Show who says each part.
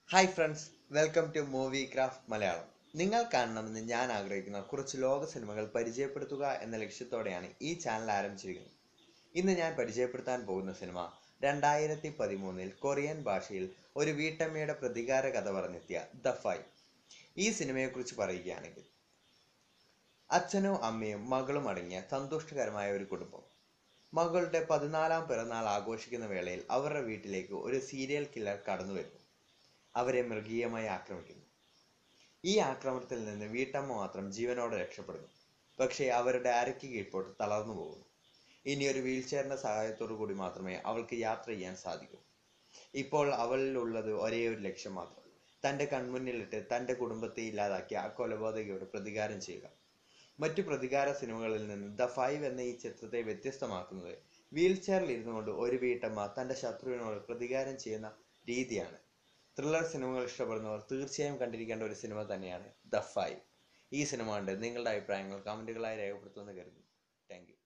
Speaker 1: hi friends welcome to movie craft Malayalam നിങ്ങൾ കാണണമെന്ന് ഞാൻ ആഗ്രഹിക്കുന്ന കുറച്ച് ലോക സിനിമകൾ പരിചയപ്പെടുത്തുക എന്ന ലക്ഷ്യത്തോടെയാണ് ഈ ചാനൽ ആരംഭിച്ചിരിക്കുന്നത് ഇന്ന് ഞാൻ പരിചയപ്പെടുത്താൻ പോകുന്ന സിനിമ രണ്ടായിരത്തി പതിമൂന്നിൽ കൊറിയൻ ഭാഷയിൽ ഒരു വീട്ടമ്മയുടെ പ്രതികാര കഥ പറഞ്ഞെത്തിയ ദ ഫൈ ഈ സിനിമയെക്കുറിച്ച് പറയുകയാണെങ്കിൽ അച്ഛനും അമ്മയും മകളും അടങ്ങിയ സന്തുഷ്ടകരമായ ഒരു കുടുംബം മകളുടെ പതിനാലാം പിറന്നാൾ ആഘോഷിക്കുന്ന വേളയിൽ അവരുടെ വീട്ടിലേക്ക് ഒരു സീരിയൽ കില്ലർ കടന്നു വരുന്നു അവരെ മൃഗീയമായി ആക്രമിക്കുന്നു ഈ ആക്രമണത്തിൽ നിന്ന് വീട്ടമ്മ മാത്രം ജീവനോടെ രക്ഷപ്പെടുന്നു പക്ഷേ അവരുടെ അരയ്ക്ക് കീഴ്പോട്ട് തളർന്നു പോകുന്നു ഇനി ഒരു വീൽചെയറിന്റെ സഹായത്തോടു കൂടി മാത്രമേ അവൾക്ക് യാത്ര ചെയ്യാൻ സാധിക്കൂ ഇപ്പോൾ അവളിലുള്ളത് ഒരേ ഒരു ലക്ഷ്യം മാത്രം തന്റെ കൺമുന്നിലിട്ട് തന്റെ കുടുംബത്തെ ഇല്ലാതാക്കിയ ആ കൊലപാതകയോട് പ്രതികാരം ചെയ്യുക മറ്റു പ്രതികാര സിനിമകളിൽ നിന്ന് ദ ഫൈവ് എന്ന ഈ ചിത്രത്തെ വ്യത്യസ്തമാക്കുന്നത് വീൽ ചെയറിൽ ഇരുന്നു കൊണ്ട് ഒരു വീട്ടമ്മ തന്റെ ശത്രുവിനോട് പ്രതികാരം ചെയ്യുന്ന രീതിയാണ് ത്രില്ലർ സിനിമകൾ ഇഷ്ടപ്പെടുന്നവർ തീർച്ചയായും കണ്ടിരിക്കേണ്ട ഒരു സിനിമ തന്നെയാണ് ദ ഫൈവ് ഈ സിനിമ കണ്ട് നിങ്ങളുടെ അഭിപ്രായങ്ങൾ കമന്റുകളായി രേഖപ്പെടുത്തുമെന്ന് കരുതുന്നു താങ്ക് യു